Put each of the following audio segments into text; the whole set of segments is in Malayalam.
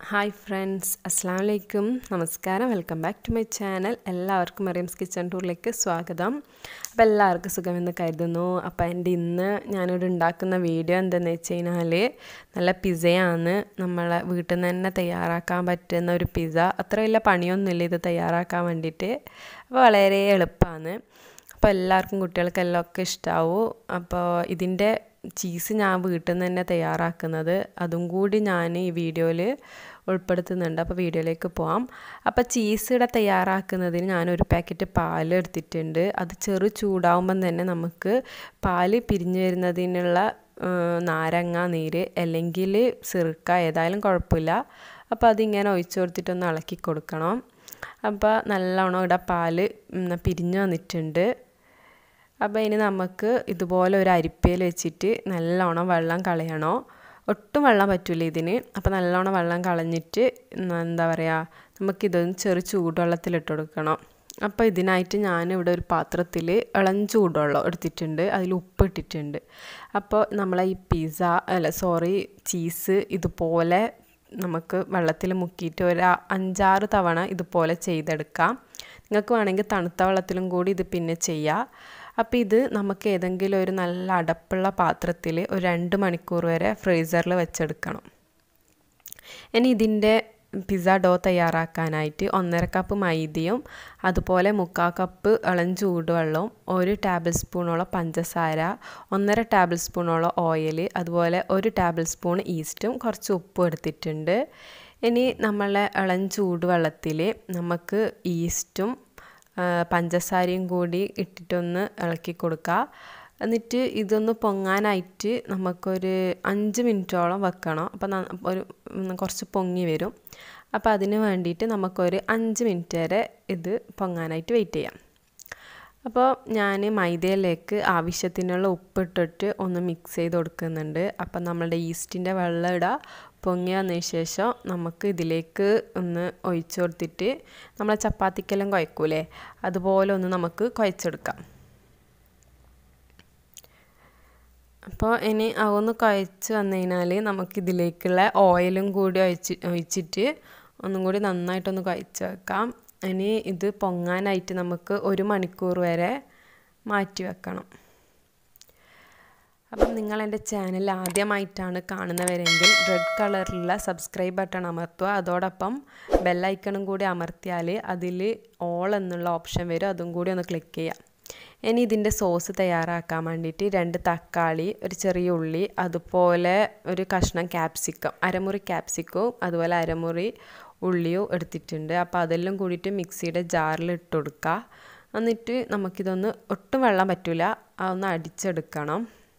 ഹായ് ഫ്രണ്ട്സ് അസ്സാം വലൈക്കും നമസ്കാരം welcome back to my channel എല്ലാവർക്കും മറിയംസ് കിച്ചൺ ടൂറിലേക്ക് സ്വാഗതം അപ്പോൾ എല്ലാവർക്കും സുഖമെന്ന് കരുതുന്നു അപ്പോൾ എൻ്റെ ഇന്ന് ഞാനിവിടെ ഉണ്ടാക്കുന്ന വീഡിയോ എന്താണെന്ന് വെച്ച് കഴിഞ്ഞാൽ നല്ല പിസയാണ് നമ്മളെ വീട്ടിൽ നിന്ന് തന്നെ തയ്യാറാക്കാൻ പറ്റുന്ന ഒരു പിസ്സ അത്ര വലിയ പണിയൊന്നുമില്ല ഇത് തയ്യാറാക്കാൻ വേണ്ടിയിട്ട് അപ്പോൾ വളരെ എളുപ്പമാണ് അപ്പോൾ എല്ലാവർക്കും കുട്ടികൾക്കെല്ലാം ഒക്കെ ഇഷ്ടമാവും അപ്പോൾ ഇതിൻ്റെ ചീസ് ഞാൻ വീട്ടിൽ നിന്ന് തന്നെ തയ്യാറാക്കുന്നത് അതും കൂടി ഞാൻ ഈ വീഡിയോയിൽ ഉൾപ്പെടുത്തുന്നുണ്ട് അപ്പോൾ വീഡിയോയിലേക്ക് പോവാം അപ്പോൾ ചീസ് ഇവിടെ തയ്യാറാക്കുന്നതിന് ഞാനൊരു പാക്കറ്റ് പാൽ എടുത്തിട്ടുണ്ട് അത് ചെറു ചൂടാവുമ്പം തന്നെ നമുക്ക് പാല് പിരിഞ്ഞു വരുന്നതിനുള്ള നാരങ്ങ നീര് അല്ലെങ്കിൽ സിറുക്ക ഏതായാലും കുഴപ്പമില്ല അപ്പോൾ അതിങ്ങനെ ഒഴിച്ചു കൊടുത്തിട്ടൊന്ന് ഇളക്കി കൊടുക്കണം അപ്പോൾ നല്ലോണം ഇവിടെ പാല് പിരിഞ്ഞു വന്നിട്ടുണ്ട് അപ്പോൾ ഇനി നമുക്ക് ഇതുപോലെ ഒരു അരിപ്പയിൽ വെച്ചിട്ട് നല്ലോണം വെള്ളം കളയണോ ഒട്ടും വെള്ളം പറ്റില്ല ഇതിന് അപ്പോൾ നല്ലോണം വെള്ളം കളഞ്ഞിട്ട് എന്താ പറയുക നമുക്കിതൊന്ന് ചെറു ചൂടുവെള്ളത്തിലിട്ട് കൊടുക്കണം അപ്പോൾ ഇതിനായിട്ട് ഞാനിവിടെ ഒരു പാത്രത്തിൽ ഇളം ചൂടുവെള്ളം എടുത്തിട്ടുണ്ട് അതിൽ ഉപ്പ് ഇട്ടിട്ടുണ്ട് അപ്പോൾ നമ്മളെ ഈ പിസ്സ അല്ല സോറി ചീസ് ഇതുപോലെ നമുക്ക് വെള്ളത്തിൽ മുക്കിയിട്ട് ഒരു അഞ്ചാറ് തവണ ഇതുപോലെ ചെയ്തെടുക്കാം നിങ്ങൾക്ക് വേണമെങ്കിൽ തണുത്ത വെള്ളത്തിലും കൂടി ഇത് പിന്നെ ചെയ്യാം അപ്പോൾ ഇത് നമുക്ക് ഏതെങ്കിലും ഒരു നല്ല അടപ്പുള്ള പാത്രത്തിൽ ഒരു രണ്ട് മണിക്കൂർ വരെ ഫ്രീസറിൽ വെച്ചെടുക്കണം ഇനി ഇതിൻ്റെ പിസ്സ ഡോ തയ്യാറാക്കാനായിട്ട് ഒന്നര കപ്പ് മൈദയും അതുപോലെ മുക്കാൽ കപ്പ് ഇളം ചൂടുവെള്ളവും ഒരു ടേബിൾ സ്പൂണോളം പഞ്ചസാര ഒന്നര ടേബിൾ സ്പൂണോളം ഓയിൽ അതുപോലെ ഒരു ടേബിൾ സ്പൂൺ ഈസ്റ്റും കുറച്ച് ഉപ്പും എടുത്തിട്ടുണ്ട് ഇനി നമ്മളെ ഇളം ചൂടുവെള്ളത്തിൽ നമുക്ക് ഈസ്റ്റും പഞ്ചസാരയും കൂടി ഇട്ടിട്ടൊന്ന് ഇളക്കി കൊടുക്കുക എന്നിട്ട് ഇതൊന്ന് പൊങ്ങാനായിട്ട് നമുക്കൊരു അഞ്ച് മിനിറ്റോളം വെക്കണം അപ്പോൾ ഒരു കുറച്ച് പൊങ്ങി വരും അപ്പോൾ അതിന് വേണ്ടിയിട്ട് നമുക്കൊരു അഞ്ച് മിനിറ്റ് വരെ ഇത് പൊങ്ങാനായിട്ട് വെയിറ്റ് ചെയ്യാം അപ്പോൾ ഞാൻ മൈദയിലേക്ക് ആവശ്യത്തിനുള്ള ഉപ്പിട്ടിട്ട് ഒന്ന് മിക്സ് ചെയ്ത് കൊടുക്കുന്നുണ്ട് അപ്പം നമ്മളുടെ ഈസ്റ്റിൻ്റെ വെള്ളം ഇടുക പൊങ്ങി വന്നതിന് ശേഷം നമുക്ക് ഇതിലേക്ക് ഒന്ന് ഒഴിച്ചു കൊടുത്തിട്ട് നമ്മളെ ചപ്പാത്തിക്കെല്ലാം കുഴക്കൂലേ അതുപോലെ ഒന്ന് നമുക്ക് കുഴച്ചെടുക്കാം അപ്പോൾ ഇനി അതൊന്ന് കുഴച്ച് വന്നു കഴിഞ്ഞാൽ നമുക്കിതിലേക്കുള്ള ഓയിലും കൂടി ഒഴിച്ച് ഒഴിച്ചിട്ട് ഒന്നും കൂടി നന്നായിട്ടൊന്ന് കുഴച്ച് വെക്കാം ഇനി ഇത് പൊങ്ങാനായിട്ട് നമുക്ക് ഒരു മണിക്കൂർ വരെ മാറ്റി വെക്കണം അപ്പം നിങ്ങൾ എൻ്റെ ചാനൽ ആദ്യമായിട്ടാണ് കാണുന്നവരെങ്കിൽ റെഡ് കളറിലുള്ള സബ്സ്ക്രൈബ് ബട്ടൺ അമർത്തുക അതോടൊപ്പം ബെല്ലൈക്കണും കൂടി അമർത്തിയാൽ അതിൽ ഓൾ എന്നുള്ള ഓപ്ഷൻ വരും അതും കൂടി ഒന്ന് ക്ലിക്ക് ചെയ്യാം ഇനി ഇതിൻ്റെ സോസ് തയ്യാറാക്കാൻ വേണ്ടിയിട്ട് രണ്ട് തക്കാളി ഒരു ചെറിയ ഉള്ളി അതുപോലെ ഒരു കഷ്ണം ക്യാപ്സിക്കം അരമുറി ക്യാപ്സിക്കവും അതുപോലെ അരമുറി ഉള്ളിയും എടുത്തിട്ടുണ്ട് അപ്പോൾ അതെല്ലാം കൂടിയിട്ട് മിക്സിയുടെ ജാറിൽ ഇട്ട് കൊടുക്കുക എന്നിട്ട് നമുക്കിതൊന്ന് ഒട്ടും വെള്ളം പറ്റില്ല അതൊന്ന് അടിച്ചെടുക്കണം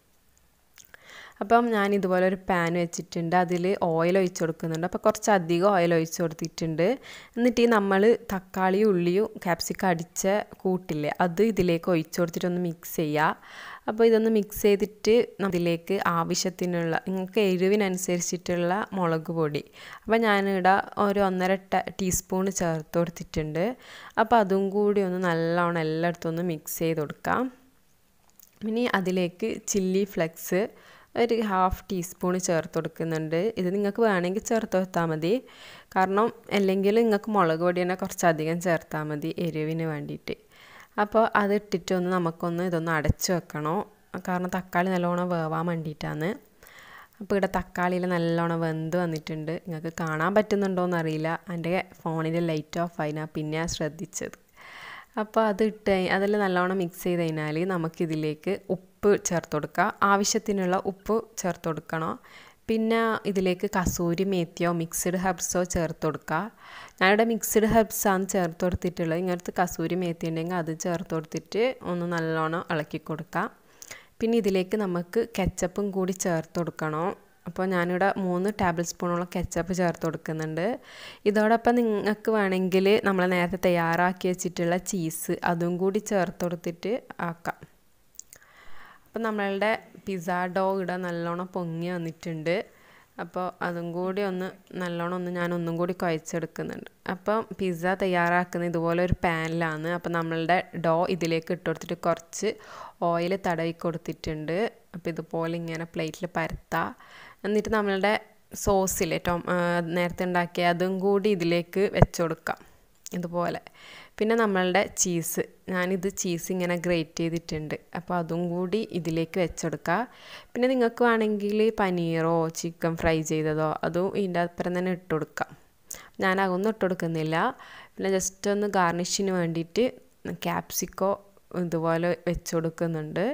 അപ്പം ഞാൻ ഇതുപോലെ ഒരു പാൻ വെച്ചിട്ടുണ്ട് അതിൽ ഓയിൽ ഒഴിച്ച് കൊടുക്കുന്നുണ്ട് അപ്പോൾ കുറച്ച് അധികം ഓയിൽ ഒഴിച്ച് കൊടുത്തിട്ടുണ്ട് എന്നിട്ട് ഈ നമ്മൾ തക്കാളി ഉള്ളിയും ക്യാപ്സിക്കം അടിച്ച കൂട്ടില്ലേ അത് ഇതിലേക്ക് ഒഴിച്ച് കൊടുത്തിട്ടൊന്ന് മിക്സ് ചെയ്യുക അപ്പോൾ ഇതൊന്ന് മിക്സ് ചെയ്തിട്ട് അതിലേക്ക് ആവശ്യത്തിനുള്ള നിങ്ങൾക്ക് എരിവിനനുസരിച്ചിട്ടുള്ള മുളക് പൊടി അപ്പോൾ ഞാനിവിടെ ഒരു ഒന്നര ടീസ്പൂൺ ചേർത്ത് കൊടുത്തിട്ടുണ്ട് അപ്പോൾ അതും കൂടി ഒന്ന് നല്ലോണം എല്ലായിടത്തും ഒന്ന് മിക്സ് ചെയ്ത് കൊടുക്കാം ഇനി അതിലേക്ക് ചില്ലി ഫ്ലെക്സ് ഒരു ഹാഫ് ടീസ്പൂൺ ചേർത്ത് കൊടുക്കുന്നുണ്ട് ഇത് നിങ്ങൾക്ക് വേണമെങ്കിൽ ചേർത്ത് കൊടുത്താൽ മതി കാരണം അല്ലെങ്കിൽ നിങ്ങൾക്ക് മുളക് പൊടി തന്നെ കുറച്ചധികം ചേർത്താൽ മതി എരിവിന് വേണ്ടിയിട്ട് അപ്പോൾ അത് ഇട്ടിട്ടൊന്ന് നമുക്കൊന്ന് ഇതൊന്ന് അടച്ചു വെക്കണോ കാരണം തക്കാളി നല്ലോണം വേവാൻ വേണ്ടിയിട്ടാണ് അപ്പോൾ ഇവിടെ തക്കാളിയിൽ നല്ലോണം വെന്ത് വന്നിട്ടുണ്ട് നിങ്ങൾക്ക് കാണാൻ പറ്റുന്നുണ്ടോയെന്ന് അറിയില്ല എൻ്റെ ഫോണിൻ്റെ ലൈറ്റ് ഓഫ് ആയി ഞാൻ പിന്നെ ശ്രദ്ധിച്ചത് അപ്പോൾ അത് ഇട്ട് അതെല്ലാം നല്ലോണം മിക്സ് ചെയ്ത് കഴിഞ്ഞാൽ നമുക്കിതിലേക്ക് ഉപ്പ് ചേർത്ത് കൊടുക്കുക ആവശ്യത്തിനുള്ള ഉപ്പ് ചേർത്ത് കൊടുക്കണം പിന്നെ ഇതിലേക്ക് കസൂരി മേത്തിയോ മിക്സ്ഡ് ഹെർബ്സോ ചേർത്ത് കൊടുക്കുക ഞാനിവിടെ മിക്സ്ഡ് ഹെർബ്സാണ് ചേർത്ത് കൊടുത്തിട്ടുള്ളത് ഇങ്ങനത്തെ കസൂരി മേത്തി ഉണ്ടെങ്കിൽ അത് ചേർത്ത് കൊടുത്തിട്ട് ഒന്ന് നല്ലോണം ഇളക്കി കൊടുക്കുക പിന്നെ ഇതിലേക്ക് നമുക്ക് കെച്ചപ്പും കൂടി ചേർത്ത് കൊടുക്കണം അപ്പോൾ ഞാനിവിടെ മൂന്ന് ടേബിൾ സ്പൂണോളം കെച്ചപ്പ് ചേർത്ത് കൊടുക്കുന്നുണ്ട് ഇതോടൊപ്പം നിങ്ങൾക്ക് വേണമെങ്കിൽ നമ്മൾ നേരത്തെ തയ്യാറാക്കി വെച്ചിട്ടുള്ള ചീസ് അതും കൂടി ചേർത്ത് കൊടുത്തിട്ട് ആക്കാം അപ്പോൾ നമ്മളുടെ പിസ്സ ഡോ ഇവിടെ നല്ലോണം പൊങ്ങി വന്നിട്ടുണ്ട് അപ്പോൾ അതും കൂടി ഒന്ന് നല്ലോണം ഒന്ന് ഞാൻ ഒന്നും കൂടി കുഴച്ചെടുക്കുന്നുണ്ട് അപ്പം പിസ്സ തയ്യാറാക്കുന്ന ഇതുപോലെ ഒരു പാനിലാണ് അപ്പോൾ നമ്മളുടെ ഡോ ഇതിലേക്ക് ഇട്ട് കൊടുത്തിട്ട് കുറച്ച് ഓയിൽ തടവി കൊടുത്തിട്ടുണ്ട് അപ്പോൾ ഇതുപോലെ ഇങ്ങനെ പ്ലേറ്റിൽ പരത്താം എന്നിട്ട് നമ്മളുടെ സോസിലെ ടൊ നേരത്തെ ഉണ്ടാക്കിയ അതും കൂടി ഇതിലേക്ക് വെച്ച് കൊടുക്കാം ഇതുപോലെ പിന്നെ നമ്മളുടെ ചീസ് ഞാനിത് ചീസ് ഇങ്ങനെ ഗ്രേറ്റ് ചെയ്തിട്ടുണ്ട് അപ്പോൾ അതും കൂടി ഇതിലേക്ക് വെച്ചെടുക്കുക പിന്നെ നിങ്ങൾക്ക് വേണമെങ്കിൽ പനീറോ ചിക്കൻ ഫ്രൈ ചെയ്തതോ അതും ഇതിൻ്റെ അപ്പുറം തന്നെ ഇട്ട് കൊടുക്കാം ഞാൻ അതൊന്നും ഇട്ട് കൊടുക്കുന്നില്ല പിന്നെ ജസ്റ്റ് ഒന്ന് ഗാർണിഷിന് വേണ്ടിയിട്ട് ക്യാപ്സിക്കോ ഇതുപോലെ വെച്ച് കൊടുക്കുന്നുണ്ട്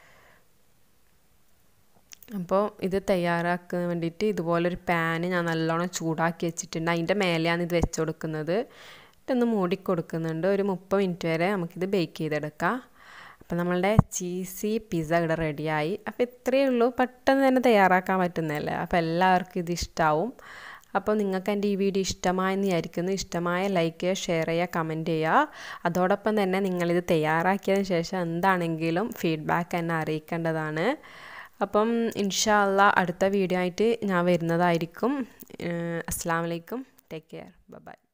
അപ്പോൾ ഇത് തയ്യാറാക്കാൻ വേണ്ടിയിട്ട് ഇതുപോലൊരു പാന് ഞാൻ നല്ലോണം ചൂടാക്കി വെച്ചിട്ടുണ്ട് അതിൻ്റെ മേലെയാണ് ഇത് വെച്ച് കൊടുക്കുന്നത് ഇട്ടൊന്ന് മൂടി കൊടുക്കുന്നുണ്ട് ഒരു മുപ്പത് മിനിറ്റ് വരെ നമുക്കിത് ബേക്ക് ചെയ്തെടുക്കാം അപ്പോൾ നമ്മളുടെ ചീസി പിസ്സ ഇവിടെ റെഡിയായി അപ്പോൾ ഇത്രയേ ഉള്ളൂ പെട്ടെന്ന് തന്നെ തയ്യാറാക്കാൻ പറ്റുന്നതല്ലേ അപ്പോൾ എല്ലാവർക്കും ഇത് ഇഷ്ടമാവും അപ്പോൾ നിങ്ങൾക്ക് എൻ്റെ ഈ വീഡിയോ ഇഷ്ടമായെന്ന് വിചാരിക്കുന്നു ഇഷ്ടമായ ലൈക്ക് ചെയ്യുക ഷെയർ ചെയ്യുക കമൻറ്റ് ചെയ്യുക അതോടൊപ്പം തന്നെ നിങ്ങളിത് തയ്യാറാക്കിയതിന് ശേഷം എന്താണെങ്കിലും ഫീഡ്ബാക്ക് എന്നെ അറിയിക്കേണ്ടതാണ് അപ്പം ഇൻഷാല്ല അടുത്ത വീഡിയോ ആയിട്ട് ഞാൻ വരുന്നതായിരിക്കും അസ്സാം വലൈക്കും ടേക്ക് കെയർ ബൈ